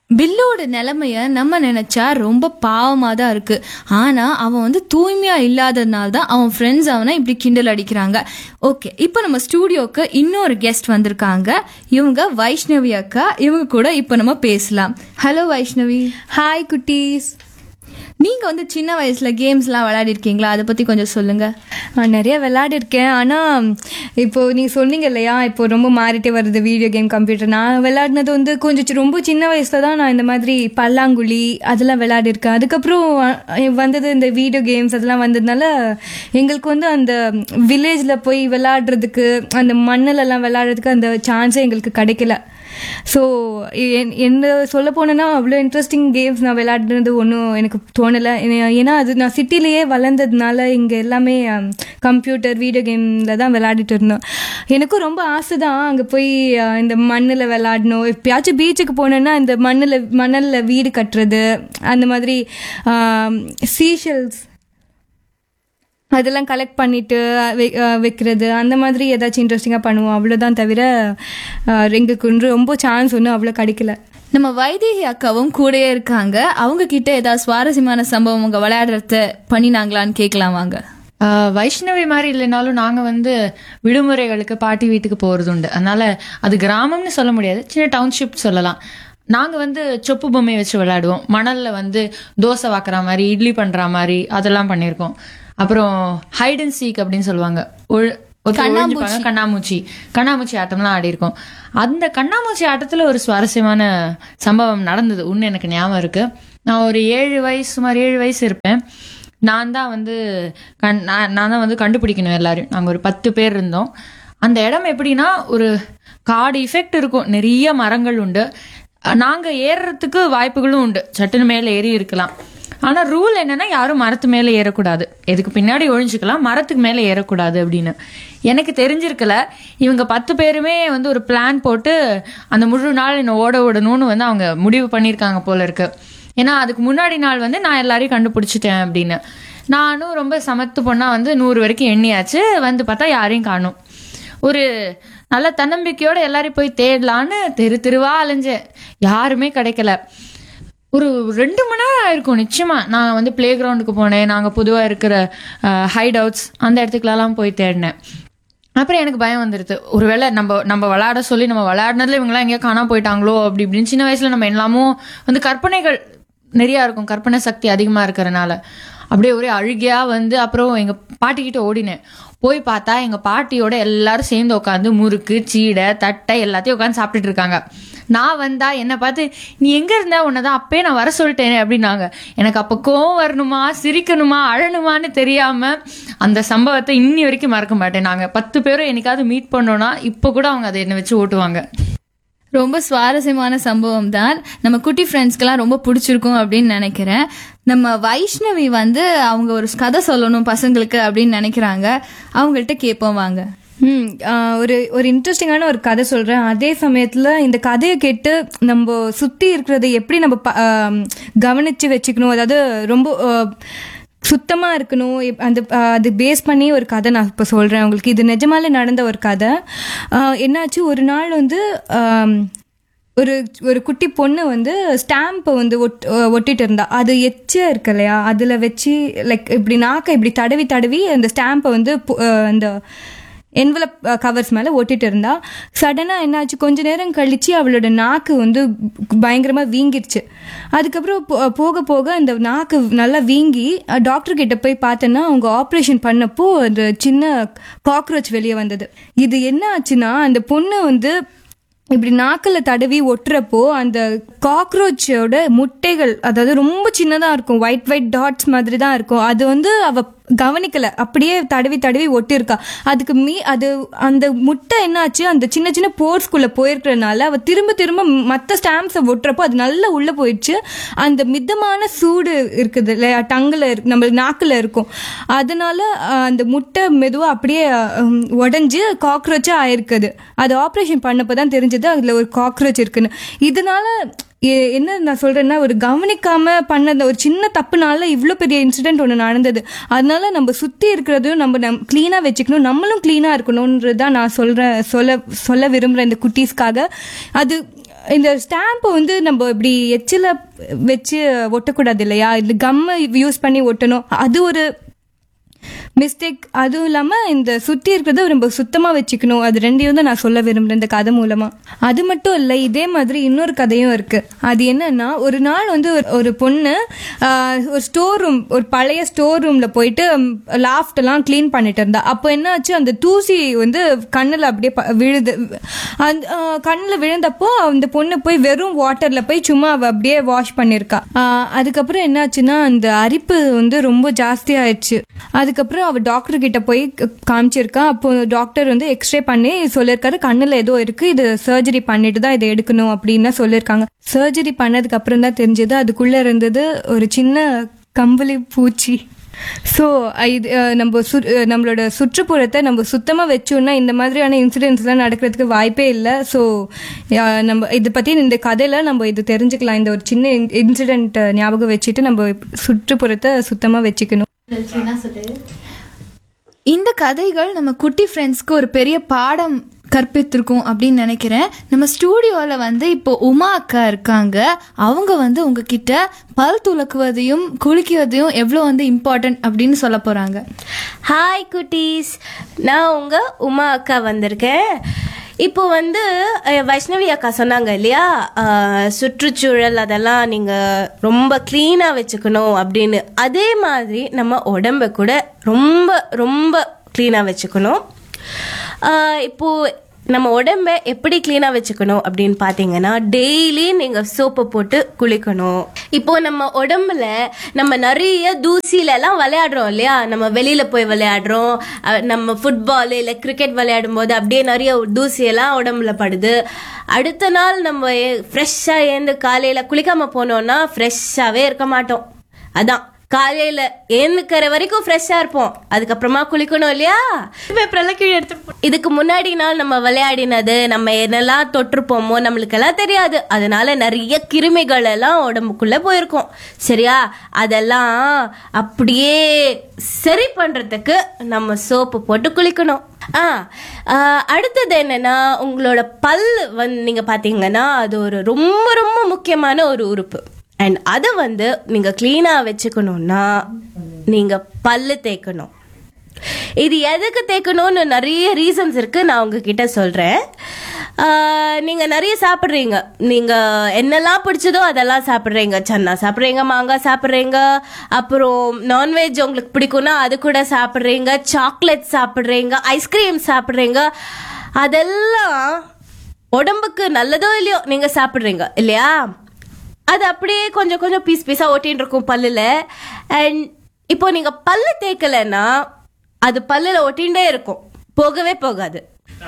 பில்லோட நிலைமைய நம்ம நினைச்சா ரொம்ப பாவமா தான் இருக்கு ஆனா அவன் வந்து தூய்மையா இல்லாததுனால தான் அவன் ஃப்ரெண்ட்ஸ் அவனை இப்படி கிண்டல் அடிக்கிறாங்க ஓகே இப்போ நம்ம ஸ்டூடியோக்கு இன்னொரு கெஸ்ட் வந்திருக்காங்க இவங்க வைஷ்ணவி அக்கா இவங்க கூட இப்போ நம்ம பேசலாம் ஹலோ வைஷ்ணவி ஹாய் குட்டீஸ் நீங்க வந்து சின்ன வயசுல கேம்ஸ்லாம் விளையாடி இருக்கீங்களா அதை பத்தி கொஞ்சம் சொல்லுங்க நான் நிறைய விளையாடிருக்கேன் ஆனால் இப்போ நீங்கள் சொன்னீங்க இல்லையா இப்போ ரொம்ப மாறிட்டே வருது வீடியோ கேம் கம்ப்யூட்டர் நான் விளையாடினது வந்து கொஞ்சம் சி- ரொம்ப சின்ன வயசில் தான் நான் இந்த மாதிரி பல்லாங்குழி அதெல்லாம் விளையாடிருக்கேன் அதுக்கப்புறம் அஹ், வந்தது இந்த வீடியோ கேம்ஸ் அதெல்லாம் வந்ததுனால எங்களுக்கு வந்து அந்த வில்லேஜில் போய் விளையாடுறதுக்கு அந்த மண்ணிலெல்லாம் விளையாடுறதுக்கு அந்த சான்ஸே எங்களுக்கு கிடைக்கல ஸோ என்ன சொல்ல போனேன்னா அவ்வளோ இன்ட்ரெஸ்டிங் கேம்ஸ் நான் விளையாடுறது ஒன்றும் எனக்கு தோணலை ஏன்னா அது நான் சிட்டிலேயே வளர்ந்ததுனால இங்கே எல்லாமே கம்ப்யூட்டர் வீடியோ கேமில் தான் விளையாடிட்டு இருந்தோம் எனக்கும் ரொம்ப ஆசை தான் அங்கே போய் அஹ், இந்த மண்ணில் விளையாடணும் எப்பயாச்சும் பீச்சுக்கு போனேன்னா இந்த மண்ணில் மணலில் வீடு கட்டுறது அந்த மாதிரி சீஷல்ஸ் அதெல்லாம் கலெக்ட் பண்ணிட்டு வை- அஹ் வைக்கிறது அந்த மாதிரி ஏதாச்சும் இன்ட்ரெஸ்டிங்காக பண்ணுவோம் அவ்வளோதான் தவிர அஹ், எங்களுக்கு ஒன்று ரொம்ப சான்ஸ் ஒன்றும் அவ்வளோ கிடைக்கல நம்ம வைதேகி அக்காவும் கூடயே இருக்காங்க அவங்க கிட்ட ஏதாவது சுவாரஸ்யமான சம்பவம் அவங்க விளையாடுறத பண்ணினாங்களான்னு கேட்கலாம் வாங்க ஆஹ் வைஷ்ணவி மாதிரி இல்லைனாலும் நாங்க வந்து விடுமுறைகளுக்கு பாட்டி வீட்டுக்கு போறது உண்டு அதனால அது கிராமம்னு சொல்ல முடியாது சின்ன டவுன்ஷிப் சொல்லலாம் நாங்க வந்து சொப்பு பொம்மையை வச்சு விளையாடுவோம் மணல்ல வந்து தோசை வாக்குற மாதிரி இட்லி பண்ற மாதிரி அதெல்லாம் பண்ணியிருக்கோம் அப்புறம் ஹைட் அண்ட் சீக் அப்படின்னு சொல்லுவாங்க ஒழு- ஒருத்தர் ஒளிஞ்சுப்பாங்க, கண்ணாமூச்சி கண்ணாமூச்சி ஆட்டம்லாம் ஆடி இருக்கோம் அந்த கண்ணாமூச்சி ஆட்டத்துல ஒரு சுவாரஸ்யமான சம்பவம் நடந்தது ஒன்று எனக்கு ஞாபகம் இருக்கு நான் ஒரு ஏழு வயசு சுமார் ஏழு வயசு இருப்பேன் நான் தான் வந்து கண் நான் நான் தான் வந்து கண்டுபிடிக்கணும் எல்லாரையும் நாங்கள் ஒரு பத்து பேர் இருந்தோம் அந்த இடம் எப்படின்னா ஒரு காடு இஃபெக்ட் இருக்கும் நிறைய மரங்கள் உண்டு நாங்கள் ஏறுறதுக்கு வாய்ப்புகளும் உண்டு சட்டுன்னு மேலே ஏறி இருக்கலாம் ஆனால் ரூல் என்னன்னா யாரும் மரத்து மேலே ஏறக்கூடாது எதுக்கு பின்னாடி ஒழிஞ்சுக்கலாம் மரத்துக்கு மேலே ஏறக்கூடாது அப்படின்னு எனக்கு தெரிஞ்சிருக்கல இவங்க பத்து பேருமே வந்து ஒரு பிளான் போட்டு அந்த முழு நாள் என்னை ஓட விடணும்னு வந்து அவங்க முடிவு பண்ணியிருக்காங்க போல இருக்கு ஏன்னா அதுக்கு முன்னாடி நாள் வந்து நான் எல்லாரையும் கண்டுபிடிச்சிட்டேன் அப்படின்னு நானும் ரொம்ப சமத்து பொண்ணா வந்து நூறு வரைக்கும் எண்ணியாச்சு வந்து பார்த்தா யாரையும் காணும் ஒரு நல்ல தன்னம்பிக்கையோட எல்லாரையும் போய் தேடலான்னு தெரு தெருவா அலைஞ்சேன் யாருமே கிடைக்கல ஒரு ரெண்டு மணி நேரம் ஆயிருக்கும் நிச்சயமா நான் வந்து பிளே கிரவுண்டுக்கு போனேன் நாங்கள் பொதுவாக இருக்கிற ஹைட் அவுட்ஸ் அந்த இடத்துக்குலாம் போய் தேடினேன் அப்புறம் எனக்கு பயம் வந்துடுது ஒருவேளை நம்ம நம்ம விளையாட சொல்லி நம்ம விளையாடினதுல இவங்களாம் எங்கேயோ காணாம போயிட்டாங்களோ அப்படி இப்படின்னு சின்ன வயசுல நம்ம எல்லாமோ வந்து கற்பனைகள் நிறையா இருக்கும் கற்பனை சக்தி அதிகமா இருக்கிறனால அப்படியே ஒரே அழுகையா வந்து அப்புறம் எங்க பாட்டிக்கிட்ட ஓடினேன் போய் பார்த்தா எங்க பாட்டியோட எல்லாரும் சேர்ந்து உட்காந்து முறுக்கு சீடை தட்டை எல்லாத்தையும் உட்காந்து சாப்பிட்டுட்டு இருக்காங்க நான் வந்தா என்னை பார்த்து நீ எங்க இருந்த உன்னதான் அப்பயே நான் வர சொல்லிட்டேனே அப்படின்னாங்க எனக்கு அப்ப கோவம் வரணுமா சிரிக்கணுமா அழணுமான்னு தெரியாம அந்த சம்பவத்தை இன்னி வரைக்கும் மறக்க மாட்டேன் நாங்க பத்து பேரும் என்னைக்காவது மீட் பண்ணோம்னா இப்போ கூட அவங்க அதை என்னை வச்சு ஓட்டுவாங்க ரொம்ப சுவாரஸ்யமான சம்பவம் தான் நம்ம குட்டி ஃப்ரெண்ட்ஸ்க்கெல்லாம் ரொம்ப பிடிச்சிருக்கும் அப்படின்னு நினைக்கிறேன் நம்ம வைஷ்ணவி வந்து அவங்க ஒரு கதை சொல்லணும் பசங்களுக்கு அப்படின்னு நினைக்கிறாங்க அவங்கள்ட்ட கேட்போம் வாங்க ம் ஆஹ் ஒரு ஒரு இன்ட்ரெஸ்டிங்கான ஒரு கதை சொல்கிறேன் அதே சமயத்தில் இந்த கதையை கேட்டு நம்ம சுற்றி இருக்கிறத எப்படி நம்ம ப- ஆம், கவனிச்சு வச்சுக்கணும் அதாவது ரொம்ப சுத்தமாக இருக்கணும் எப்- அந்த ஆஹ், அது பேஸ் பண்ணி ஒரு கதை நான் இப்போ சொல்கிறேன் உங்களுக்கு இது நிஜமாலே நடந்த ஒரு கதை ஆஹ், என்னாச்சு ஒரு நாள் வந்து ஆம், ஒரு ஒரு குட்டி பொண்ணு வந்து ஸ்டாம்பை வந்து ஒட் அஹ் ஒட்டிட்டு இருந்தா அது எச்ச இருக்கு இல்லையா அதில் வச்சு லைக் இப்படி நாக்கை இப்படி தடவி தடவி அந்த ஸ்டாம்பை வந்து பு- அஹ் அந்த என்வலப் கவர்ஸ் மேலே ஒட்டிட்டு இருந்தா சடனாக என்னாச்சு கொஞ்ச நேரம் கழிச்சு அவளோட நாக்கு வந்து பயங்கரமாக வீங்கிருச்சு அதுக்கப்புறம் போ- போக போக அந்த நாக்கு நல்லா வீங்கி டாக்டர் கிட்ட போய் பார்த்தேன்னா அவங்க ஆப்ரேஷன் பண்ணப்போ அந்த சின்ன காக்ரோச் வெளியே வந்தது இது என்ன ஆச்சுன்னா அந்த பொண்ணு வந்து இப்படி நாக்கில் தடவி ஒட்டுறப்போ அந்த காக்ரோச்சோட முட்டைகள் அதாவது ரொம்ப சின்னதாக இருக்கும் ஒயிட் ஒயிட் டாட்ஸ் மாதிரி தான் இருக்கும் அது வந்து அவ கவனிக்கல அப்படியே தடவி தடவி ஒட்டியிருக்கா அதுக்கு மீ அது அந்த முட்டை என்னாச்சு அந்த சின்ன சின்ன போர்ஸ்குள்ளே போயிருக்கிறதுனால அவ திரும்ப திரும்ப மற்ற ஸ்டாம்ப்ஸை ஒட்டுறப்போ அது நல்லா உள்ளே போயிடுச்சு அந்த மிதமான சூடு இருக்குது இல்லையா டங்கில் இருக்கு நம்ம நாக்கில் இருக்கும் அதனால அஹ், அந்த முட்டை மெதுவாக அப்படியே அஹ், உடைஞ்சு காக்ரோச்சாக ஆயிருக்குது அது ஆப்ரேஷன் பண்ணப்போ தான் தெரிஞ்சது அதில் ஒரு காக்ரோச் இருக்குன்னு இதனால எ- என்ன நான் சொல்றேன்னா ஒரு கவனிக்காம பண்ண அந்த ஒரு சின்ன தப்புனால இவ்வளோ பெரிய இன்சிடென்ட் ஒன்று நடந்தது அதனால நம்ம சுற்றி இருக்கிறதையும் நம்ம நம் க்ளீனாக வச்சுக்கணும் நம்மளும் க்ளீனாக இருக்கணுன்றது தான் நான் சொல்கிறேன் சொல்ல சொல்ல விரும்புகிறேன் இந்த குட்டீஸ்க்காக அது இந்த ஸ்டாம்பை வந்து நம்ம இப்படி எச்சில வச்சு ஒட்டக்கூடாது இல்லையா இது கம்மை யூஸ் பண்ணி ஒட்டணும் அது ஒரு மிஸ்டேக் அதுவும் இல்லாமல் இந்த சுற்றி இருக்கிறத நம்ம சுத்தமாக வச்சுக்கணும் அது ரெண்டையும் தான் நான் சொல்ல விரும்புகிறேன் இந்த கதை மூலமாக அது மட்டும் இல்லை இதே மாதிரி இன்னொரு கதையும் இருக்குது அது என்னன்னா ஒரு நாள் வந்து ஒரு- ஒரு பொண்ணு ஆஹ், ஒரு ஸ்டோர் ரூம் ஒரு பழைய ஸ்டோர் ரூமில் போயிட்டு லாஃப்ட் எல்லாம் க்ளீன் பண்ணிட்டு இருந்தா அப்போ என்னாச்சு அந்த தூசி வந்து கண்ணில் அப்படியே ப- விழுது அந்த கண்ணில் விழுந்தப்போ அந்த பொண்ணு போய் வெறும் வாட்டரில் போய் சும்மா அவ அப்படியே வாஷ் பண்ணியிருக்கா ஆஹ், அதுக்கப்புறம் என்னாச்சுன்னா அந்த அரிப்பு வந்து ரொம்ப ஜாஸ்தி ஆயிடுச்சு அதுக்கப்புறம் அவ டாக்டர் கிட்ட போய் க- காமிச்சிருக்கா அப்போ டாக்டர் வந்து எக்ஸ்ரே பண்ணி சொல்லியிருக்காரு கண்ணுல ஏதோ இருக்கு இது சர்ஜரி பண்ணிட்டு தான் இதை எடுக்கணும் அப்படின்னு தான் சொல்லியிருக்காங்க சர்ஜரி பண்ணதுக்கு அப்புறம் தான் தெரிஞ்சது அதுக்குள்ள இருந்தது ஒரு சின்ன கம்பளி பூச்சி ஸோ இது அஹ், நம்ம சு அஹ், நம்மளோட சுற்றுப்புறத்தை நம்ம சுத்தமாக வச்சோம்னா இந்த மாதிரியான இன்சிடென்ட்ஸ்லாம் நடக்கிறதுக்கு வாய்ப்பே இல்லை ஸோ நம்ம இதை பற்றி இந்த கதையில் நம்ம இது தெரிஞ்சுக்கலாம் இந்த ஒரு சின்ன இன்சிடென்ட் ஞாபகம் வச்சுட்டு நம்ம சுற்றுப்புறத்தை சுத்தமாக வச்சுக்கணும் இந்த கதைகள் நம்ம குட்டி ஃப்ரெண்ட்ஸ்க்கு ஒரு பெரிய பாடம் கற்பித்திருக்கும் அப்படின்னு நினைக்கிறேன் நம்ம ஸ்டூடியோவில் வந்து இப்போ உமா அக்கா இருக்காங்க அவங்க வந்து உங்ககிட்ட பல் துலக்குவதையும் குளிக்குவதையும் எவ்வளோ வந்து இம்பார்ட்டன்ட் அப்படின்னு சொல்ல போகிறாங்க ஹாய் குட்டீஸ் நான் உங்க உமா அக்கா வந்திருக்கேன் இப்போ வந்து அஹ், வைஷ்ணவி அக்கா சொன்னாங்க இல்லையா அஹ், சுற்றுச்சூழல் அதெல்லாம் நீங்கள் ரொம்ப க்ளீனாக வச்சுக்கணும் அப்படின்னு அதே மாதிரி நம்ம உடம்ப கூட ரொம்ப ரொம்ப க்ளீனாக வச்சுக்கணும் அஹ், இப்போ நம்ம உடம்ப எப்படி க்ளீனாக வச்சுக்கணும் அப்படின்னு பார்த்தீங்கன்னா டெய்லி நீங்கள் சோப்பு போட்டு குளிக்கணும் இப்போ நம்ம உடம்புல நம்ம நிறைய தூசியில எல்லாம் விளையாடுறோம் இல்லையா நம்ம வெளியில போய் விளையாடுறோம் அஹ் நம்ம ஃபுட்பால் இல்லை கிரிக்கெட் விளையாடும் போது அப்படியே நிறைய தூசியெல்லாம் உடம்புல படுது அடுத்த நாள் நம்ம ஃப்ரெஷ்ஷாக ஏந்து காலையில் குளிக்காம போனோம்னா ஃப்ரெஷ்ஷாகவே இருக்க மாட்டோம் அதான் காலையில ஏந்துக்கிற வரைக்கும் ஃப்ரெஷ்ஷா இருப்போம் அதுக்கப்புறமா குளிக்கணும் இல்லையா இதுக்கு முன்னாடி நாள் நம்ம விளையாடினது நம்ம என்னெல்லாம் தொட்டிருப்போமோ நம்மளுக்கெல்லாம் தெரியாது அதனால நிறைய கிருமிகள் எல்லாம் உடம்புக்குள்ள போயிருக்கும் சரியா அதெல்லாம் அப்படியே சரி பண்றதுக்கு நம்ம சோப்பு போட்டு குளிக்கணும் ஆ ஆ, அடுத்தது என்னன்னா உங்களோட பல் வந்து நீங்க பாத்தீங்கன்னா அது ஒரு ரொம்ப ரொம்ப முக்கியமான ஒரு உறுப்பு அண்ட் அதை வந்து நீங்க கிளீனா வச்சுக்கணும்னா நீங்க பல்லு தேய்க்கணும் இது எதுக்கு தேய்க்கணும்னு நிறைய ரீசன்ஸ் இருக்கு நான் உங்ககிட்ட சொல்றேன் ஆஹ், நீங்க நிறைய சாப்பிட்றீங்க நீங்க என்னெல்லாம் பிடிச்சதோ அதெல்லாம் சாப்பிட்றீங்க சன்னா சாப்பிட்றீங்க மாங்காய் சாப்பிட்றீங்க அப்புறம் நான்வெஜ் உங்களுக்கு பிடிக்கும்னா அது கூட சாப்பிட்றீங்க சாக்லேட் சாப்பிட்றீங்க ஐஸ்கிரீம் சாப்பிட்றீங்க அதெல்லாம் உடம்புக்கு நல்லதோ இல்லையோ நீங்க சாப்பிட்றீங்க இல்லையா அது அப்படியே கொஞ்சம் கொஞ்சம் பீஸ் பீஸா ஒட்டின்னு இருக்கும் பல்லுல அண்ட் இப்போ நீங்க பல்லு தேய்க்கலைன்னா அது பல்லுல ஒட்டிகிட்டே இருக்கும் போகவே போகாது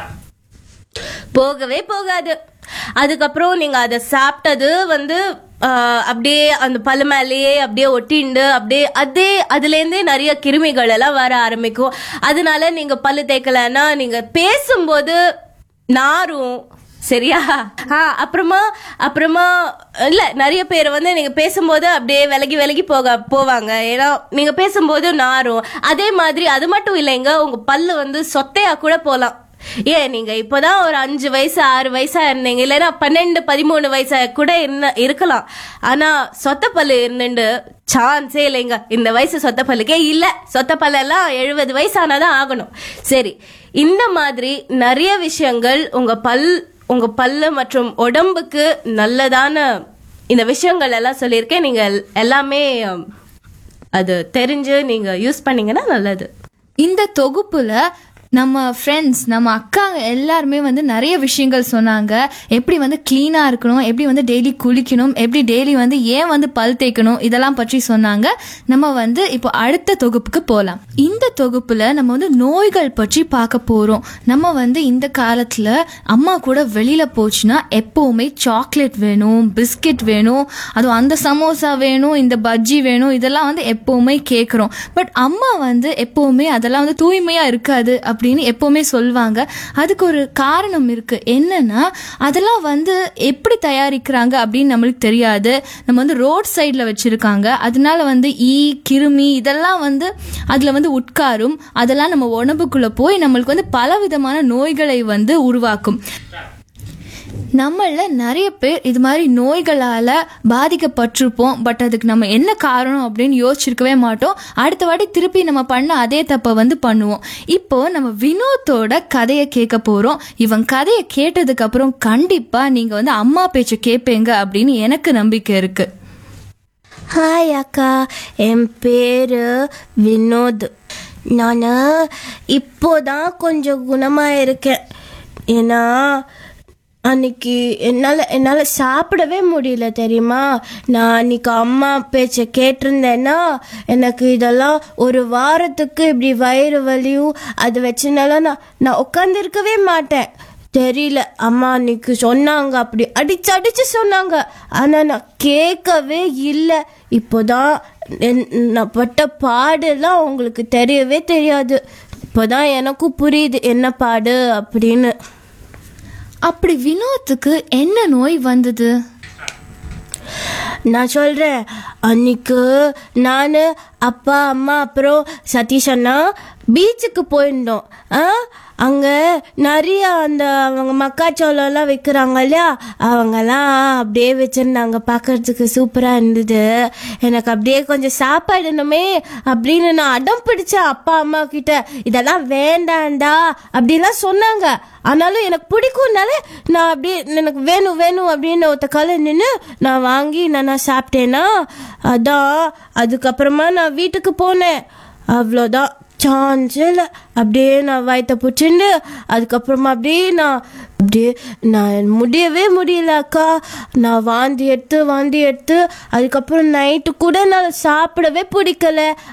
போகவே போகாது அதுக்கப்புறம் நீங்க அதை சாப்பிட்டது வந்து ஆஹ், அப்படியே அந்த பல்லு மேலேயே அப்படியே ஒட்டிண்டு அப்படியே அதே அதுலேருந்தே நிறைய கிருமிகள் எல்லாம் வர ஆரம்பிக்கும் அதனால நீங்க பல்லு தேய்க்கலைன்னா நீங்க பேசும்போது நாரும் சரியா ஆ அப்புறமா அப்புறமா இல்ல நிறைய பேர் வந்து நீங்க பேசும்போது அப்படியே விலகி விலகி போக போவாங்க ஏன்னா நீங்க பேசும்போது நாரும் அதே மாதிரி அது மட்டும் இல்லைங்க உங்க பல்லு வந்து சொத்தையா கூட போலாம் ஏன் நீங்க இப்போதான் ஒரு அஞ்சு வயசு ஆறு வயசா இருந்தீங்க இல்லைன்னா பன்னெண்டு பதிமூணு வயசா கூட இருந்த இருக்கலாம் ஆனா சொத்த பல்லு இருந்துட்டு சான்ஸே இல்லைங்க இந்த வயசு சொத்த பல்லுக்கே இல்ல சொத்த பல்லெல்லாம் எழுபது வயசு ஆனாதான் ஆகணும் சரி இந்த மாதிரி நிறைய விஷயங்கள் உங்க பல் உங்க பல்லு மற்றும் உடம்புக்கு நல்லதான இந்த விஷயங்கள் எல்லாம் சொல்லியிருக்கேன் நீங்க எல்லாமே um, அது தெரிஞ்சு நீங்க யூஸ் பண்ணீங்கன்னா நல்லது இந்த தொகுப்புல நம்ம ஃப்ரெண்ட்ஸ் நம்ம அக்காங்க எல்லாருமே வந்து நிறைய விஷயங்கள் சொன்னாங்க எப்படி வந்து க்ளீனாக இருக்கணும் எப்படி வந்து டெய்லி குளிக்கணும் எப்படி டெய்லி வந்து ஏன் வந்து பல் தேய்க்கணும் இதெல்லாம் பற்றி சொன்னாங்க நம்ம வந்து இப்போ அடுத்த தொகுப்புக்கு போகலாம் இந்த தொகுப்புல நம்ம வந்து நோய்கள் பற்றி பார்க்க போகிறோம் நம்ம வந்து இந்த காலத்தில் அம்மா கூட வெளியில் போச்சுன்னா எப்போவுமே சாக்லேட் வேணும் பிஸ்கெட் வேணும் அதுவும் அந்த சமோசா வேணும் இந்த பஜ்ஜி வேணும் இதெல்லாம் வந்து எப்போவுமே கேட்குறோம் பட் அம்மா வந்து எப்போவுமே அதெல்லாம் வந்து தூய்மையாக இருக்காது அப்படின்னு எப்போவுமே சொல்லுவாங்க அதுக்கு ஒரு காரணம் இருக்குது என்னன்னா அதெல்லாம் வந்து எப்படி தயாரிக்கிறாங்க அப்படின்னு நம்மளுக்கு தெரியாது நம்ம வந்து ரோட் சைடில் வச்சுருக்காங்க அதனால வந்து ஈ கிருமி இதெல்லாம் வந்து அதில் வந்து உட்காரும் அதெல்லாம் நம்ம உடம்புக்குள்ளே போய் நம்மளுக்கு வந்து பலவிதமான நோய்களை வந்து உருவாக்கும் நம்மள நிறைய பேர் இது மாதிரி நோய்களால் பாதிக்கப்பட்டிருப்போம் பட் அதுக்கு நம்ம என்ன காரணம் அப்படின்னு யோசிச்சிருக்கவே மாட்டோம் அடுத்த வாட்டி திருப்பி நம்ம பண்ண அதே தப்பை வந்து பண்ணுவோம் இப்போ நம்ம வினோத்தோட கதையை கேட்க போகிறோம் இவன் கதையை கேட்டதுக்கு அப்புறம் கண்டிப்பாக நீங்கள் வந்து அம்மா பேச்சை கேட்பீங்க அப்படின்னு எனக்கு நம்பிக்கை இருக்குது ஹாய் அக்கா என் பேரு வினோத் நான் இப்போதான் கொஞ்சம் குணமாக இருக்கேன் ஏன்னா அன்னைக்கு என்னால் என்னால் சாப்பிடவே முடியல தெரியுமா நான் அன்னைக்கு அம்மா பேச்சை கேட்டிருந்தேன்னா எனக்கு இதெல்லாம் ஒரு வாரத்துக்கு இப்படி வயிறு வலியும் அது வச்சுனால நான் நான் உட்காந்துருக்கவே மாட்டேன் தெரியல அம்மா அன்னைக்கு சொன்னாங்க அப்படி அடிச்சு அடிச்சு சொன்னாங்க ஆனா நான் கேட்கவே இல்லை இப்போதான் என்- நான் பட்ட பாடுலாம் உங்களுக்கு தெரியவே தெரியாது இப்போதான் எனக்கும் புரியுது என்ன பாடு அப்படின்னு அப்படி வினோத்துக்கு என்ன நோய் வந்தது நான் சொல்றேன் அன்னைக்கு நான் அப்பா அம்மா அப்புறம் சதீஷ் அண்ணா பீச்சுக்கு போயிருந்தோம் ஆ அங்கே நிறைய அந்த அவங்க மக்காச்சோளம்லாம் விற்கிறாங்க இல்லையா அவங்கெல்லாம் அப்படியே வச்சுருந்தாங்க பார்க்கறதுக்கு சூப்பராக இருந்தது எனக்கு அப்படியே கொஞ்சம் சாப்பிடணுமே அப்படின்னு நான் அடம் பிடிச்சேன் அப்பா அம்மா கிட்ட இதெல்லாம் வேண்டாண்டா அப்படிலாம் சொன்னாங்க ஆனாலும் எனக்கு பிடிக்கும்னால நான் அப்படியே எனக்கு வேணும் வேணும் அப்படின்னு ஒருத்த கால நின்று நான் வாங்கி நான் நான் சாப்பிட்டேன்னா அதான் அதுக்கப்புறமா நான் வீட்டுக்கு போனேன் அவ்வளோதான் சான்ஸே இல்லை அப்படியே நான் வயிற்ற பிடிச்சிண்டு அதுக்கப்புறமா அப்படியே நான் அப்படியே நான் முடியவே முடியல அக்கா நான் வாந்தி எடுத்து வாந்தி எடுத்து அதுக்கப்புறம் நைட்டு கூட நான் சாப்பிடவே பிடிக்கல